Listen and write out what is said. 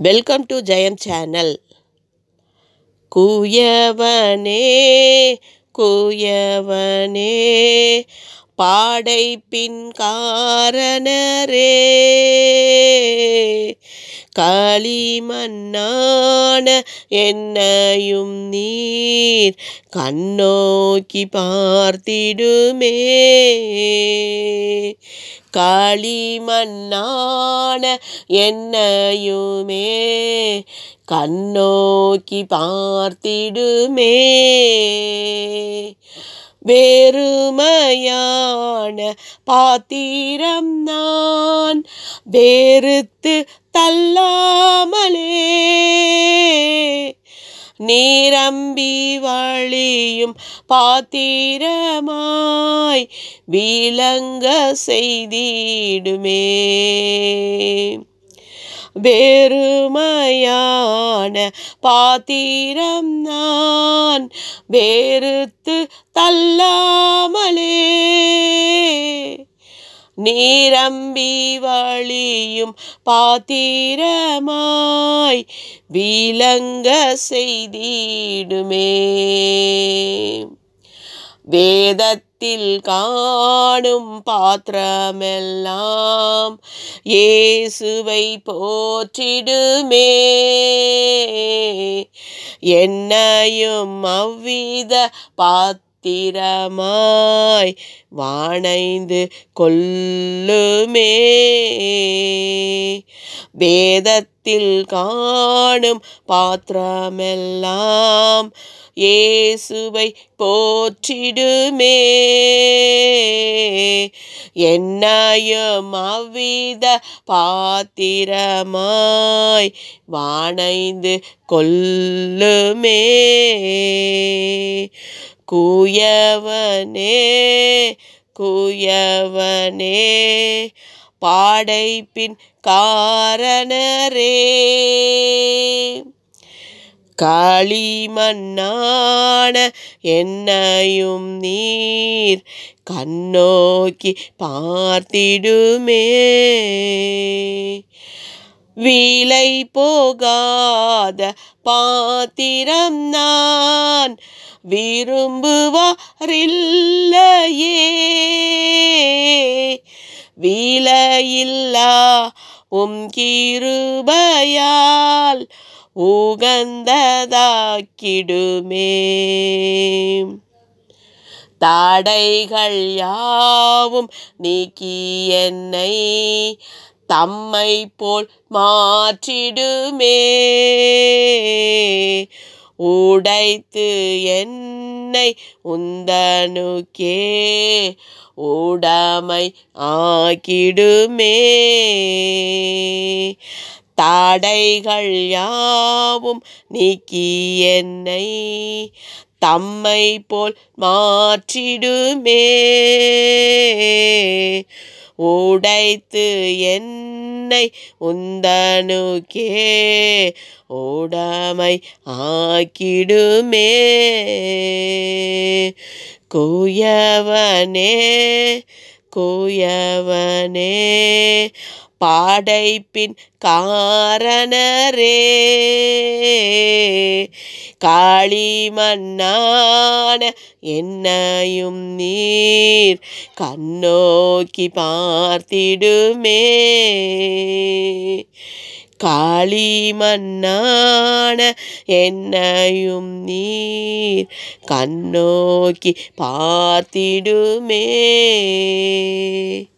welcome to Jayam channel குயவனே குயவனே பாடைப்பின் காரணரே களிமண்ணான என்னையும் நீர் கண்ணோக்கி பார்த்திடுமே களிமண்ணான என்னையுமே கண்ணோக்கி பார்த்திடுமே வேறுமையான பாத்திரம் நான் வேறுத்து தள்ளாமலே நீரம்பி வழியும் பாத்திரமாய் விளங்க செய்திடுமே வேறுமையான பாத்திரம் நான் வேறுத்து தள்ளாமலே நீரம்பி வழியும் பாத்திரமாய் விளங்க செய்திடுமே வேதத்தில் காணும் பாத்திரமெல்லாம் இயேசுவை போற்றிடுமே என்னையும் அவ்வித பாத்திரமாய் வாணைந்து கொல்லுமே வேதத்தில் காணும் பாத்திரமெல்லாம் இயேசுவை போற்றிடுமே என்னையும் அவ்வித பாத்திரமாய் வாணைந்து கொல்லுமே குயவனே குயவனே பாடைப்பின் காரணரே களிமண்ணான என்னையும் நீர் கண்ணோக்கி பார்த்திடுமே விலை போகாத பாத்திரம் நான் விரும்புவாரில்லையே விலையில்லா உம் கிருபையால் உகந்ததாக்கிடுமே தடைகள் யாவும் நீக்கி என்னை தம்மை போல் மாற்றிடுமே உடைத்து என்னை உந்தனுக்கே உடமை ஆக்கிடுமே தடைகள் யாவும் நீக்கி என்னை தம்மை போல் மாற்றிடுமே உடைத்து என்னை உந்தனுக்கே உடமை ஆக்கிடுமே குயவனே குயவனே பாடைப்பின் காரணரே களிமண்ணான என்னையும் நீர் கண்ணோக்கி பார்த்திடுமே களிமண்ணான என்னையும் நீர் கண்ணோக்கி பார்த்திடுமே